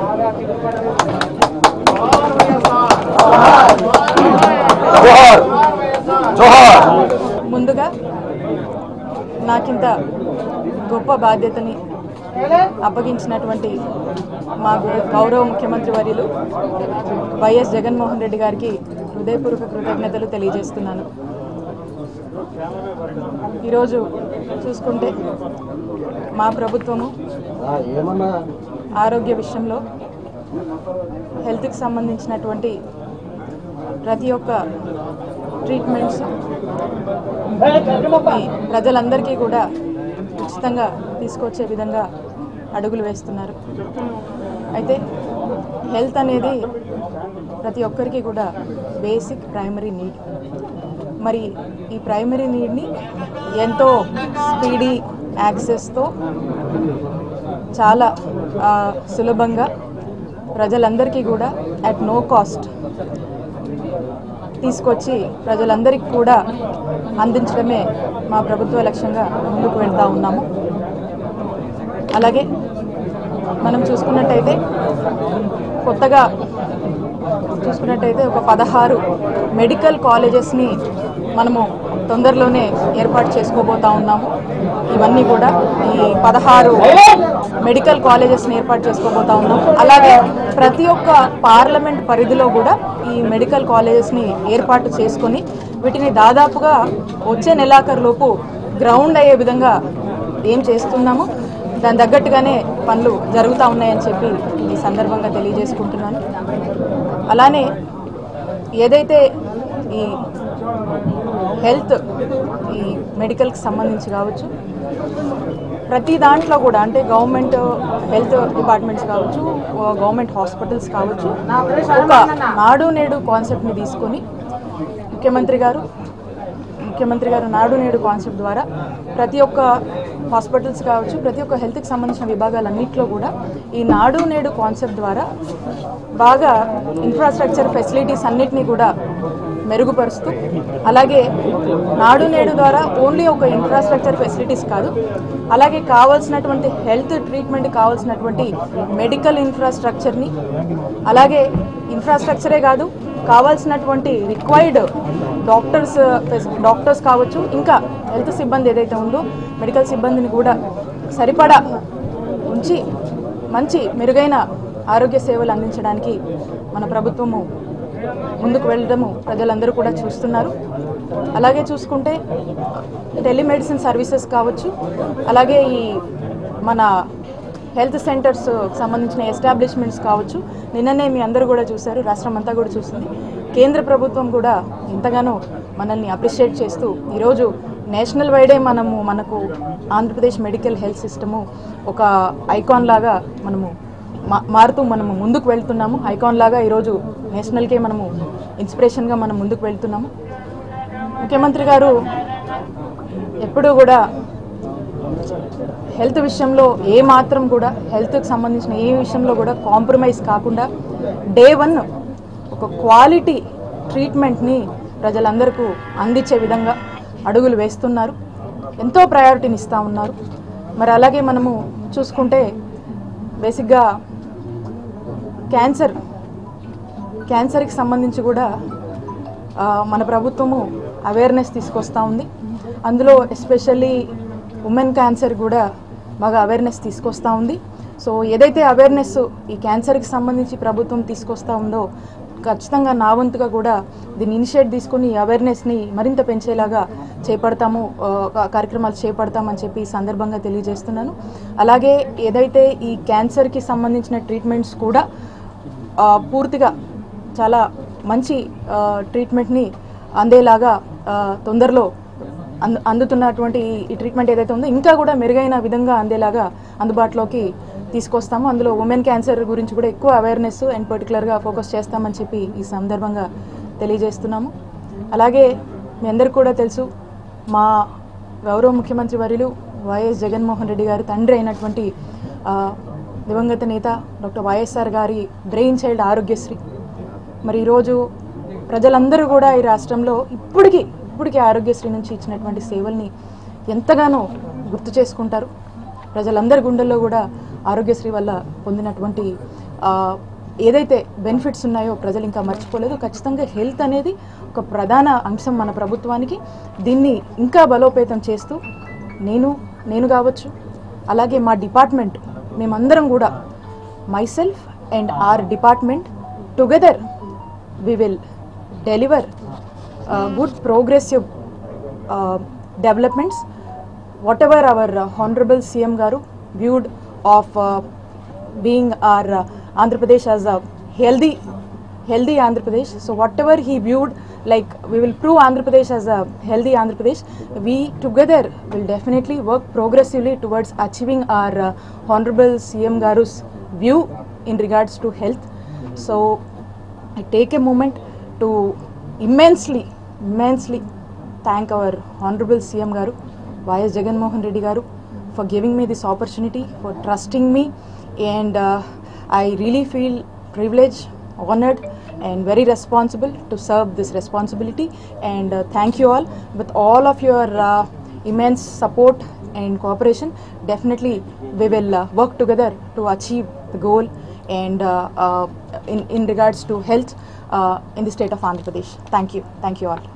జోహార్ జోహార్ ముందుగా నాకింత గొప్ప బాధ్యతని అప్పగించినటువంటి మా గు- గౌరవ ముఖ్యమంత్రి వర్యులు వైఎస్ జగన్మోహన్ రెడ్డి గారికి హృదయపూర్వక కృతజ్ఞతలు తెలియజేస్తున్నాను ఈరోజు చూసుకుంటే మా ప్రభుత్వము ఏమన్నా ఆరోగ్య విషయంలో హెల్త్కి సంబంధించినటువంటి ప్రతి ఒక్క ట్రీట్మెంట్స్ ఈ ప్రజలందరికీ కూడా ఉచితంగా తీసుకొచ్చే విధంగా అడుగులు వేస్తున్నారు అయితే హెల్త్ అనేది ప్రతి ఒక్కరికి కూడా బేసిక్ ప్రైమరీ నీడ్ మరి ఈ ప్రైమరీ నీడ్ని ఎంతో స్పీడీ యాక్సెస్తో చాలా ఆ, సులభంగా ప్రజలందరికీ కూడా అట్ నో కాస్ట్ తీసుకొచ్చి ప్రజలందరికీ కూడా అందించడమే మా ప్రభుత్వ లక్ష్యంగా ముందుకు వెళ్తూ ఉన్నాము అలాగే మనం చూసుకున్నట్టయితే కొత్తగా చూసుకున్నట్టయితే ఒక పదహారు మెడికల్ కాలేజెస్ని మనము తొందరలోనే ఏర్పాటు చేసుకోబోతా ఉన్నాము ఇవన్నీ కూడా ఈ పదహారు మెడికల్ కాలేజెస్ని ఏర్పాటు చేసుకోబోతా ఉన్నాము అలాగే ప్రతి ఒక్క పార్లమెంట్ పరిధిలో కూడా ఈ మెడికల్ కాలేజెస్ని ఏర్పాటు చేసుకొని వీటిని దాదాపుగా వచ్చే నెలాఖరులోపు గ్రౌండ్ అయ్యే విధంగా ఏం చేస్తున్నామో దాని తగ్గట్టుగానే పనులు జరుగుతూ ఉన్నాయని చెప్పి ఈ సందర్భంగా తెలియజేసుకుంటున్నాను అలానే ఏదైతే ఈ హెల్త్ ఈ మెడికల్కి సంబంధించి కావచ్చు ప్రతి దాంట్లో కూడా అంటే గవర్నమెంట్ హెల్త్ డిపార్ట్మెంట్స్ కావచ్చు గవర్నమెంట్ హాస్పిటల్స్ కావచ్చు ఒక నాడు నేడు కాన్సెప్ట్ని తీసుకొని ముఖ్యమంత్రి గారు ముఖ్యమంత్రి గారు నాడు నేడు కాన్సెప్ట్ ద్వారా ప్రతి ఒక్క హాస్పిటల్స్ కావచ్చు ప్రతి ఒక్క హెల్త్కి సంబంధించిన విభాగాలన్నింటిలో కూడా ఈ నాడు నేడు కాన్సెప్ట్ ద్వారా బాగా ఇన్ఫ్రాస్ట్రక్చర్ ఫెసిలిటీస్ అన్నిటినీ కూడా మెరుగుపరుస్తూ అలాగే నాడు నేడు ద్వారా ఓన్లీ ఒక ఇన్ఫ్రాస్ట్రక్చర్ ఫెసిలిటీస్ కాదు అలాగే కావాల్సినటువంటి హెల్త్ ట్రీట్మెంట్ కావాల్సినటువంటి మెడికల్ ఇన్ఫ్రాస్ట్రక్చర్ని అలాగే ఇన్ఫ్రాస్ట్రక్చరే కాదు కావాల్సినటువంటి రిక్వైర్డ్ డాక్టర్స్ డాక్టర్స్ కావచ్చు ఇంకా హెల్త్ సిబ్బంది ఏదైతే ఉందో మెడికల్ సిబ్బందిని కూడా సరిపడా ఉంచి మంచి మెరుగైన ఆరోగ్య సేవలు అందించడానికి మన ప్రభుత్వము ముందుకు వెళ్ళడము ప్రజలందరూ కూడా చూస్తున్నారు అలాగే చూసుకుంటే టెలిమెడిసిన్ సర్వీసెస్ కావచ్చు అలాగే ఈ మన హెల్త్ సెంటర్స్ సంబంధించిన ఎస్టాబ్లిష్మెంట్స్ కావచ్చు నిన్ననే మీ అందరూ కూడా చూశారు రాష్ట్రం అంతా కూడా చూసింది కేంద్ర ప్రభుత్వం కూడా ఎంతగానో మనల్ని అప్రిషియేట్ చేస్తూ ఈరోజు నేషనల్ వైడే మనము మనకు ఆంధ్రప్రదేశ్ మెడికల్ హెల్త్ సిస్టము ఒక ఐకాన్ లాగా మనము మా- మారుతూ మనము ముందుకు వెళ్తున్నాము ఐకాన్ లాగా ఈరోజు నేషనల్కే మనము ఇన్స్పిరేషన్గా మనం ముందుకు వెళ్తున్నాము ముఖ్యమంత్రి గారు ఎప్పుడూ కూడా హెల్త్ విషయంలో ఏ మాత్రం కూడా హెల్త్కి సంబంధించిన ఏ విషయంలో కూడా కాంప్రమైజ్ కాకుండా డే వన్ ఒక క్వాలిటీ ట్రీట్మెంట్ని ప్రజలందరికీ అందించే విధంగా అడుగులు వేస్తున్నారు ఎంతో ప్రయారిటీని ఇస్తూ ఉన్నారు మరి అలాగే మనము చూసుకుంటే బేసిక్గా క్యాన్సర్ క్యాన్సర్కి సంబంధించి కూడా ఆ, మన ప్రభుత్వము అవేర్నెస్ తీసుకొస్తూ ఉంది అందులో ఎస్పెషల్లీ ఉమెన్ క్యాన్సర్ కూడా బాగా అవేర్నెస్ తీసుకొస్తూ ఉంది సో ఏదైతే అవేర్నెస్ ఈ క్యాన్సర్కి సంబంధించి ప్రభుత్వం తీసుకొస్తూ ఉందో ఖచ్చితంగా నా వంతుగా కూడా దీన్ని ఇనిషియేట్ తీసుకుని ఈ అవేర్నెస్ని మరింత పెంచేలాగా చేపడతాము ఆ, కా- కార్యక్రమాలు చేపడతామని చెప్పి ఈ సందర్భంగా తెలియజేస్తున్నాను అలాగే ఏదైతే ఈ క్యాన్సర్కి సంబంధించిన ట్రీట్మెంట్స్ కూడా ఆ, పూర్తిగా చాలా మంచి ఆ, ట్రీట్మెంట్ని అందేలాగా ఆ, తొందరలో అందు అందుతున్నటువంటి ఈ- ఈ ట్రీట్మెంట్ ఏదైతే ఉందో ఇంకా కూడా మెరుగైన విధంగా అందేలాగా అందుబాటులోకి తీసుకొస్తాము అందులో ఉమెన్ క్యాన్సర్ గురించి కూడా ఎక్కువ అవేర్నెస్ అండ్ పర్టికులర్గా ఫోకస్ చేస్తామని చెప్పి ఈ సందర్భంగా తెలియజేస్తున్నాము అలాగే మీ అందరికీ కూడా తెలుసు మా గౌరవ ముఖ్యమంత్రి వర్యులు వైఎస్ జగన్మోహన్ రెడ్డి గారి తండ్రి అయినటువంటి ఆ, దివంగత నేత డాక్టర్ వైఎస్ఆర్ గారి బ్రెయిన్ చైల్డ్ ఆరోగ్యశ్రీ మరి ఈరోజు ప్రజలందరూ కూడా ఈ రాష్ట్రంలో ఇప్పటికీ ఇప్పటికీ ఆరోగ్యశ్రీ నుంచి ఇచ్చినటువంటి సేవల్ని ఎంతగానో గుర్తు చేసుకుంటారు ప్రజలందరి గుండెల్లో కూడా ఆరోగ్యశ్రీ వల్ల పొందినటువంటి ఏదైతే బెనిఫిట్స్ ఉన్నాయో ప్రజలు ఇంకా మర్చిపోలేదు ఖచ్చితంగా హెల్త్ అనేది ఒక ప్రధాన అంశం మన ప్రభుత్వానికి దీన్ని ఇంకా బలోపేతం చేస్తూ నేను నేను కావచ్చు అలాగే మా డిపార్ట్మెంట్ మేమందరం కూడా myself and our department together we will deliver uh, good progressive uh, developments whatever our uh, honorable cm garu viewed of uh, being our uh, andhra pradesh as a healthy healthy andhra pradesh so whatever he viewed like we will prove andhra pradesh as a healthy andhra pradesh we together will definitely work progressively towards achieving our uh, honorable cm garu's view in regards to health so i take a moment to immensely immensely thank our honorable cm garu ys jagan mohan reddy garu for giving me this opportunity for trusting me and uh, i really feel privileged honored and very responsible to serve this responsibility and uh, thank you all with all of your uh, immense support and cooperation definitely we will uh, work together to achieve the goal and uh, uh, in, in regards to health uh, in the state of andhra pradesh thank you thank you all